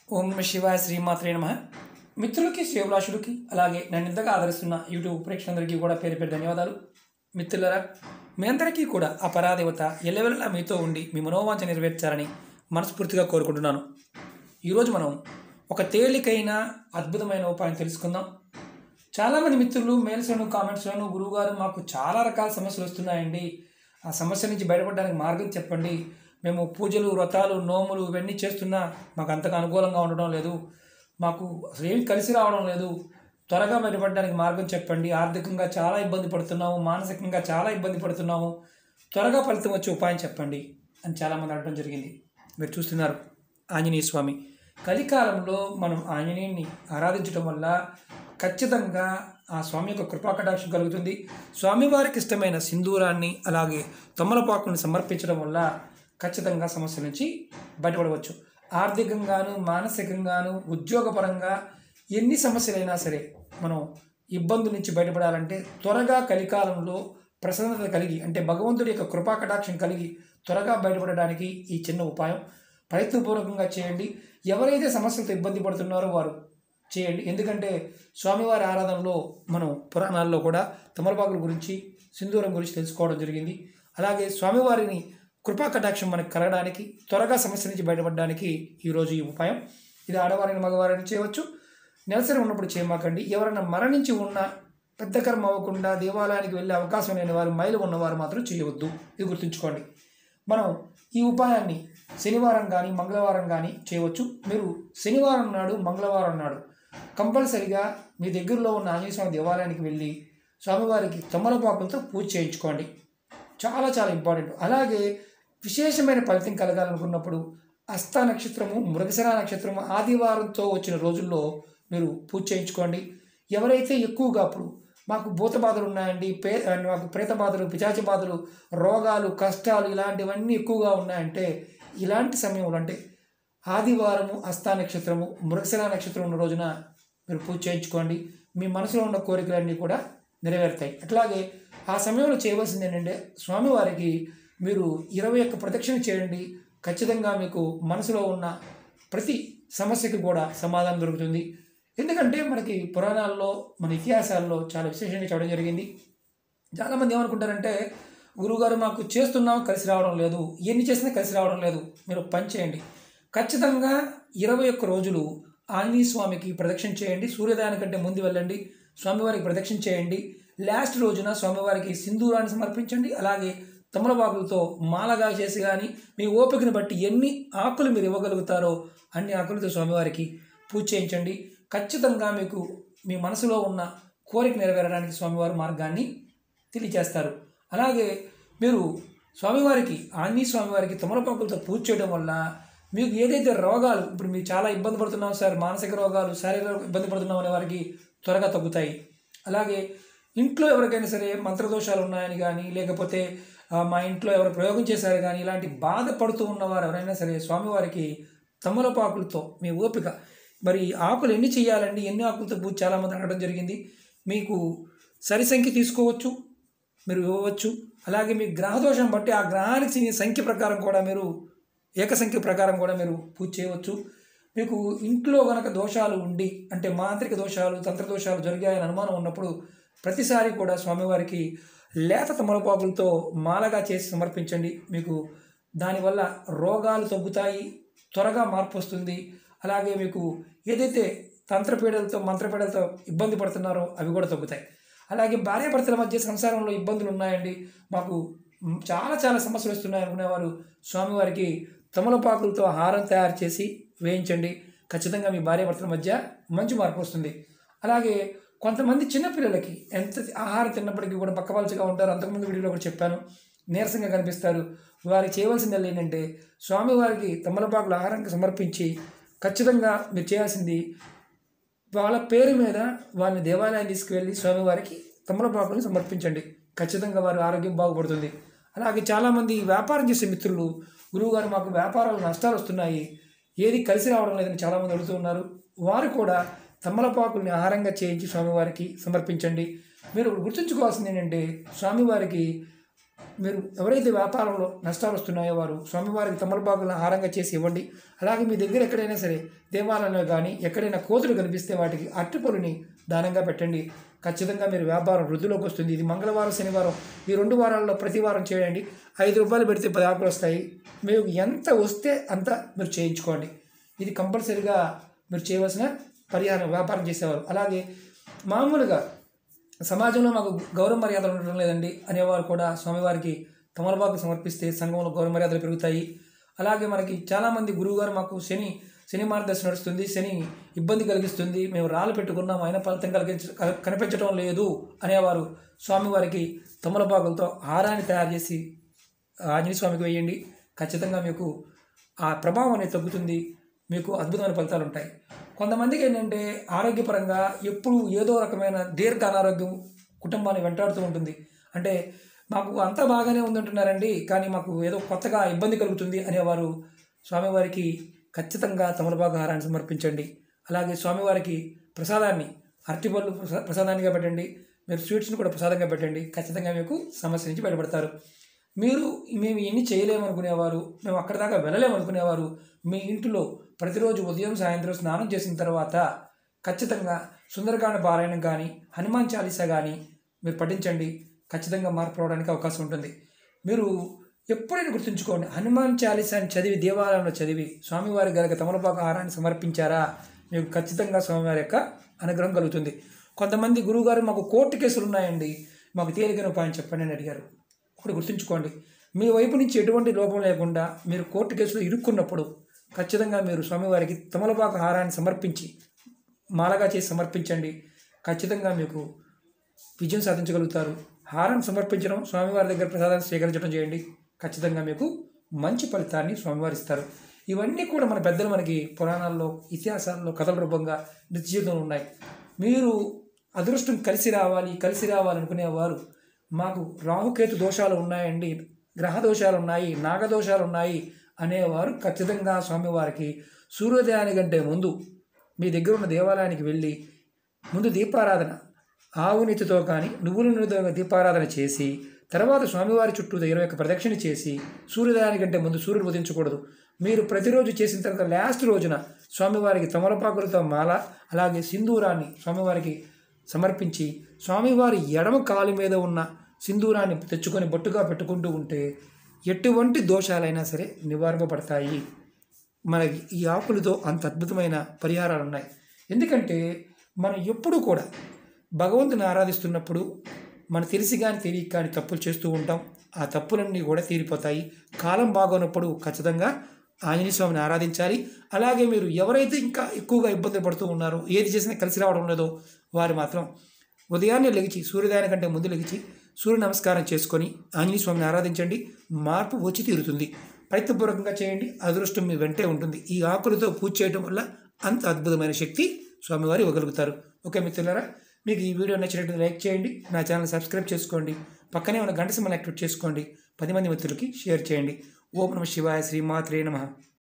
ఓం నమ శివాయ శ్రీమాత్రే నమ మిత్రులకి శ్రేభిలాషులకి అలాగే నన్ను ఇంతగా ఆదరిస్తున్న యూట్యూబ్ ప్రేక్షకులందరికీ కూడా పేరు పేరు ధన్యవాదాలు మిత్రులరా మీ అందరికీ కూడా ఆ పరాదేవత ఎల్లవెల్లా మీతో ఉండి మీ మనోవాంఛ నెరవేర్చాలని మనస్ఫూర్తిగా కోరుకుంటున్నాను ఈరోజు మనం ఒక తేలికైన అద్భుతమైన ఉపాయం తెలుసుకుందాం చాలామంది మిత్రులు మెయిల్స్లోను కామెంట్స్లోను గురువుగారు మాకు చాలా రకాల సమస్యలు వస్తున్నాయండి ఆ సమస్య నుంచి బయటపడడానికి మార్గం చెప్పండి మేము పూజలు వ్రతాలు నోములు ఇవన్నీ చేస్తున్నా మాకు అంతగా అనుకూలంగా ఉండడం లేదు మాకు అసలు ఏమి కలిసి రావడం లేదు త్వరగా బయటపడడానికి మార్గం చెప్పండి ఆర్థికంగా చాలా ఇబ్బంది పడుతున్నాము మానసికంగా చాలా ఇబ్బంది పడుతున్నాము త్వరగా ఫలితం వచ్చే ఉపాయం చెప్పండి అని చాలామంది అనడం జరిగింది మీరు చూస్తున్నారు ఆంజనేయ స్వామి కలికాలంలో మనం ఆంజనేయుని ఆరాధించడం వల్ల ఖచ్చితంగా ఆ స్వామి యొక్క కృపాకటాక్షం కలుగుతుంది స్వామివారికి ఇష్టమైన సింధూరాన్ని అలాగే తొమ్మలపాకుని సమర్పించడం వల్ల ఖచ్చితంగా సమస్య నుంచి బయటపడవచ్చు ఆర్థికంగాను మానసికంగాను ఉద్యోగపరంగా ఎన్ని సమస్యలైనా సరే మనం ఇబ్బంది నుంచి బయటపడాలంటే త్వరగా కలికాలంలో ప్రసన్నత కలిగి అంటే భగవంతుడి యొక్క కృపాకటాక్షం కలిగి త్వరగా బయటపడడానికి ఈ చిన్న ఉపాయం ప్రయత్నపూర్వకంగా చేయండి ఎవరైతే సమస్యలతో ఇబ్బంది పడుతున్నారో వారు చేయండి ఎందుకంటే స్వామివారి ఆరాధనలో మనం పురాణాల్లో కూడా తమలపాకుల గురించి సింధూరం గురించి తెలుసుకోవడం జరిగింది అలాగే స్వామివారిని కృపా కటాక్షం మనకు కలగడానికి త్వరగా సమస్య నుంచి బయటపడడానికి ఈరోజు ఈ ఉపాయం ఇది ఆడవారిని మగవారిని చేయవచ్చు నెలసరి ఉన్నప్పుడు చేయమాకండి ఎవరైనా మరణించి ఉన్న పెద్ద కర్మ అవ్వకుండా దేవాలయానికి వెళ్ళే అవకాశం లేని వారు మైలు ఉన్నవారు మాత్రం చేయవద్దు ఇది గుర్తుంచుకోండి మనం ఈ ఉపాయాన్ని శనివారం కానీ మంగళవారం కానీ చేయవచ్చు మీరు శనివారం నాడు మంగళవారం నాడు కంపల్సరిగా మీ దగ్గరలో ఉన్న ఆంజనేయ స్వామి దేవాలయానికి వెళ్ళి స్వామివారికి తొమ్మలపాకులతో పూజ చేయించుకోండి చాలా చాలా ఇంపార్టెంట్ అలాగే విశేషమైన ఫలితం కలగాలనుకున్నప్పుడు అస్త నక్షత్రము మృగశిర నక్షత్రము ఆదివారంతో వచ్చిన రోజుల్లో మీరు పూజ చేయించుకోండి ఎవరైతే ఎక్కువగా అప్పుడు మాకు భూత బాధలు ఉన్నాయండి పే మాకు ప్రేత బాధలు పిచాచి బాధలు రోగాలు కష్టాలు ఇలాంటివన్నీ ఎక్కువగా ఉన్నాయంటే ఇలాంటి సమయంలో అంటే ఆదివారము అస్తా నక్షత్రము మృగశిర నక్షత్రం ఉన్న రోజున మీరు పూజ చేయించుకోండి మీ మనసులో ఉన్న కోరికలన్నీ కూడా నెరవేరుతాయి అట్లాగే ఆ సమయంలో చేయవలసింది ఏంటంటే స్వామివారికి మీరు ఇరవై ఒక్క ప్రదక్షిణ చేయండి ఖచ్చితంగా మీకు మనసులో ఉన్న ప్రతి సమస్యకి కూడా సమాధానం దొరుకుతుంది ఎందుకంటే మనకి పురాణాల్లో మన ఇతిహాసాల్లో చాలా విశేషంగా చెప్పడం జరిగింది చాలామంది ఏమనుకుంటారంటే గురువుగారు మాకు చేస్తున్నాం కలిసి రావడం లేదు ఎన్ని చేసినా కలిసి రావడం లేదు మీరు ఒక పని చేయండి ఖచ్చితంగా ఇరవై ఒక్క రోజులు ఆంజనేయ స్వామికి ప్రదక్షిణ చేయండి సూర్యోదయానికంటే ముందు వెళ్ళండి స్వామివారికి ప్రదక్షిణ చేయండి లాస్ట్ రోజున స్వామివారికి సింధూరాన్ని సమర్పించండి అలాగే తమలపాకులతో మాలగా చేసి కానీ మీ ఓపికను బట్టి ఎన్ని ఆకులు మీరు ఇవ్వగలుగుతారో అన్ని ఆకులతో స్వామివారికి పూజ చేయించండి ఖచ్చితంగా మీకు మీ మనసులో ఉన్న కోరిక నెరవేరడానికి స్వామివారి మార్గాన్ని తెలియజేస్తారు అలాగే మీరు స్వామివారికి ఆంజనేయ స్వామివారికి తమలపాకులతో పూజ చేయడం వల్ల మీకు ఏదైతే రోగాలు ఇప్పుడు మీరు చాలా ఇబ్బంది పడుతున్నాం సార్ మానసిక రోగాలు శారీరక ఇబ్బంది పడుతున్నాం అనే వారికి త్వరగా తగ్గుతాయి అలాగే ఇంట్లో ఎవరికైనా సరే మంత్రదోషాలు ఉన్నాయని కానీ లేకపోతే ఆ, మా ఇంట్లో ఎవరు ప్రయోగం చేశారు కానీ ఇలాంటి బాధపడుతూ ఉన్నవారు ఎవరైనా సరే స్వామివారికి తమలపాకులతో మీ ఓపిక మరి ఆకులు ఎన్ని చేయాలండి ఎన్ని ఆకులతో పూజ చాలామంది అడగడం జరిగింది మీకు సరి సంఖ్య తీసుకోవచ్చు మీరు ఇవ్వవచ్చు అలాగే మీ గ్రహదోషం బట్టి ఆ గ్రహానికి చెందిన సంఖ్య ప్రకారం కూడా మీరు ఏక సంఖ్య ప్రకారం కూడా మీరు పూజ చేయవచ్చు మీకు ఇంట్లో గనక దోషాలు ఉండి అంటే మాంత్రిక దోషాలు తంత్ర దోషాలు జరిగాయని అనుమానం ఉన్నప్పుడు ప్రతిసారి కూడా స్వామివారికి లేత తమలపాకులతో మాలగా చేసి సమర్పించండి మీకు దానివల్ల రోగాలు తగ్గుతాయి త్వరగా మార్పు వస్తుంది అలాగే మీకు ఏదైతే తంత్రపీడలతో మంత్రపీడలతో ఇబ్బంది పడుతున్నారో అవి కూడా తగ్గుతాయి అలాగే భార్యాభర్తల మధ్య సంసారంలో ఇబ్బందులు ఉన్నాయండి మాకు మ్, చాలా చాలా సమస్యలు వస్తున్నాయి అనుకునేవారు స్వామివారికి తమలపాకులతో హారం తయారు చేసి వేయించండి ఖచ్చితంగా మీ భార్యాభర్తల మధ్య మంచి మార్పు వస్తుంది అలాగే కొంతమంది చిన్నపిల్లలకి ఎంత ఆహారం తిన్నప్పటికీ కూడా పక్కపలచగా ఉంటారు అంతకుముందు వీడియోలో కూడా చెప్పాను నీరసంగా కనిపిస్తారు వారికి చేయవలసింది ఏంటంటే స్వామివారికి తమలపాకుల ఆహారానికి సమర్పించి ఖచ్చితంగా మీరు చేయాల్సింది వాళ్ళ పేరు మీద వాళ్ళని దేవాలయాన్ని తీసుకువెళ్ళి స్వామివారికి తమలపాకులను సమర్పించండి ఖచ్చితంగా వారి ఆరోగ్యం బాగుపడుతుంది అలాగే చాలామంది వ్యాపారం చేసే మిత్రులు గురువుగారు మాకు వ్యాపారాలు నష్టాలు వస్తున్నాయి ఏది కలిసి రావడం లేదని చాలామంది అడుగుతూ ఉన్నారు వారు కూడా తమలపాకుల్ని ఆహారంగా చేయించి స్వామివారికి సమర్పించండి మీరు ఒకటి గుర్తుంచుకోవాల్సింది ఏంటంటే స్వామివారికి మీరు ఎవరైతే వ్యాపారంలో నష్టాలు వస్తున్నాయో వారు స్వామివారికి తమలపాకులను ఆహారంగా చేసి ఇవ్వండి అలాగే మీ దగ్గర ఎక్కడైనా సరే దేవాలయంలో కానీ ఎక్కడైనా కోతులు కనిపిస్తే వాటికి అరటిపొలిని దానంగా పెట్టండి ఖచ్చితంగా మీరు వ్యాపారం వృద్ధిలోకి వస్తుంది ఇది మంగళవారం శనివారం ఈ రెండు వారాల్లో ప్రతి వారం చేయండి ఐదు రూపాయలు పెడితే పది ఆకులు వస్తాయి మీకు ఎంత వస్తే అంత మీరు చేయించుకోండి ఇది కంపల్సరీగా మీరు చేయవలసిన పరిహారం వ్యాపారం చేసేవారు అలాగే మామూలుగా సమాజంలో మాకు గౌరవ మర్యాదలు ఉండడం లేదండి అనేవారు కూడా స్వామివారికి తమలపాకు సమర్పిస్తే సంఘంలో గౌరవ మర్యాదలు పెరుగుతాయి అలాగే మనకి చాలామంది గురువుగారు మాకు శని శని మార్గదర్శనం నడుస్తుంది శని ఇబ్బంది కలిగిస్తుంది మేము రాళ్ళు పెట్టుకున్నాం అయినా ఫలితం కలిగించ క- కనిపించడం లేదు అనేవారు స్వామివారికి తమలపాకులతో హారాన్ని తయారు చేసి ఆంజనేయ స్వామికి వేయండి ఖచ్చితంగా మీకు ఆ ప్రభావం అనేది తగ్గుతుంది మీకు అద్భుతమైన ఫలితాలు ఉంటాయి కొంతమందికి ఏంటంటే ఆరోగ్యపరంగా ఎప్పుడు ఏదో రకమైన దీర్ఘ అనారోగ్యం కుటుంబాన్ని వెంటాడుతూ ఉంటుంది అంటే మాకు అంతా బాగానే ఉందంటున్నారండి కానీ మాకు ఏదో కొత్తగా ఇబ్బంది కలుగుతుంది అనేవారు స్వామివారికి ఖచ్చితంగా తమలపాకు హారాన్ని సమర్పించండి అలాగే స్వామివారికి ప్రసాదాన్ని అరటిపళ్ళు ప్రసా ప్రసాదానిగా పెట్టండి మీరు స్వీట్స్ని కూడా ప్రసాదంగా పెట్టండి ఖచ్చితంగా మీకు సమస్య నుంచి బయటపడతారు మీరు మేము ఇన్ని చేయలేమనుకునేవారు మేము అక్కడి దాకా వెళ్ళలేమనుకునేవారు మీ ఇంటిలో ప్రతిరోజు ఉదయం సాయంత్రం స్నానం చేసిన తర్వాత ఖచ్చితంగా సుందరకాండ పారాయణం కానీ హనుమాన్ చాలీసా కానీ మీరు పఠించండి ఖచ్చితంగా మార్పు రావడానికి అవకాశం ఉంటుంది మీరు ఎప్పుడైనా గుర్తుంచుకోండి హనుమాన్ చాలీసాని చదివి దేవాలయంలో చదివి స్వామివారి గనక తమలపాకు ఆహారాన్ని సమర్పించారా మీకు ఖచ్చితంగా స్వామివారి యొక్క అనుగ్రహం కలుగుతుంది కొంతమంది గురువుగారు మాకు కోర్టు కేసులు ఉన్నాయండి మాకు తేలికైన ఉపాయం చెప్పండి అని అడిగారు ఒకటి గుర్తుంచుకోండి మీ వైపు నుంచి ఎటువంటి లోపం లేకుండా మీరు కోర్టు కేసులో ఇరుక్కున్నప్పుడు ఖచ్చితంగా మీరు స్వామివారికి తమలపాకు హారాన్ని సమర్పించి మాలగా చేసి సమర్పించండి ఖచ్చితంగా మీకు విజయం సాధించగలుగుతారు హారం సమర్పించడం స్వామివారి దగ్గర ప్రసాదాన్ని స్వీకరించడం చేయండి ఖచ్చితంగా మీకు మంచి ఫలితాన్ని స్వామివారు ఇస్తారు ఇవన్నీ కూడా మన పెద్దలు మనకి పురాణాల్లో ఇతిహాసాల్లో కథల రూపంగా నిత్య జీవితంలో ఉన్నాయి మీరు అదృష్టం కలిసి రావాలి కలిసి రావాలనుకునేవారు మాకు రాహుకేతు దోషాలు ఉన్నాయండి గ్రహ దోషాలు ఉన్నాయి నాగదోషాలు ఉన్నాయి అనేవారు ఖచ్చితంగా స్వామివారికి సూర్యోదయానికి కంటే ముందు మీ దగ్గర ఉన్న దేవాలయానికి వెళ్ళి ముందు దీపారాధన ఆవు నెత్తితో కానీ నువ్వుల నూనెతో దీపారాధన చేసి తర్వాత స్వామివారి చుట్టూ ఇరవై ఒక్క ప్రదక్షిణ చేసి సూర్యోదయానికంటే ముందు సూర్యుడు ఉదించకూడదు మీరు ప్రతిరోజు చేసిన తర్వాత లాస్ట్ రోజున స్వామివారికి తమలపాకులతో మాల అలాగే సింధూరాన్ని స్వామివారికి సమర్పించి స్వామివారి ఎడమ కాలు మీద ఉన్న సింధూరాన్ని తెచ్చుకొని బొట్టుగా పెట్టుకుంటూ ఉంటే ఎటువంటి దోషాలైనా సరే నివారింపబడతాయి మనకి ఈ ఆకులతో అంత అద్భుతమైన పరిహారాలు ఉన్నాయి ఎందుకంటే మనం ఎప్పుడూ కూడా భగవంతుని ఆరాధిస్తున్నప్పుడు మన తెలిసి కానీ తెలియక కానీ తప్పులు చేస్తూ ఉంటాం ఆ తప్పులన్నీ కూడా తీరిపోతాయి కాలం బాగోనప్పుడు ఖచ్చితంగా ఆంజనేయ స్వామిని ఆరాధించాలి అలాగే మీరు ఎవరైతే ఇంకా ఎక్కువగా ఇబ్బంది పడుతూ ఉన్నారో ఏది చేసినా కలిసి రావడం లేదో వారు మాత్రం ఉదయాన్నే లెగిచి సూర్యోదయాని కంటే ముందు లెగిచి సూర్య నమస్కారం చేసుకొని ఆంజనేయ స్వామిని ఆరాధించండి మార్పు వచ్చి తీరుతుంది ప్రయత్నపూర్వకంగా చేయండి అదృష్టం మీ వెంటే ఉంటుంది ఈ ఆకులతో పూజ చేయడం వల్ల అంత అద్భుతమైన శక్తి స్వామివారు ఇవ్వగలుగుతారు ఓకే మిత్రులారా మీకు ఈ వీడియో నచ్చినట్టు లైక్ చేయండి నా ఛానల్ సబ్స్క్రైబ్ చేసుకోండి పక్కనే ఉన్న గంట సింబల్ యాక్టివేట్ చేసుకోండి పది మంది మిత్రులకి షేర్ చేయండి ఓం నమ శివాయ శ్రీమాత్రే నమ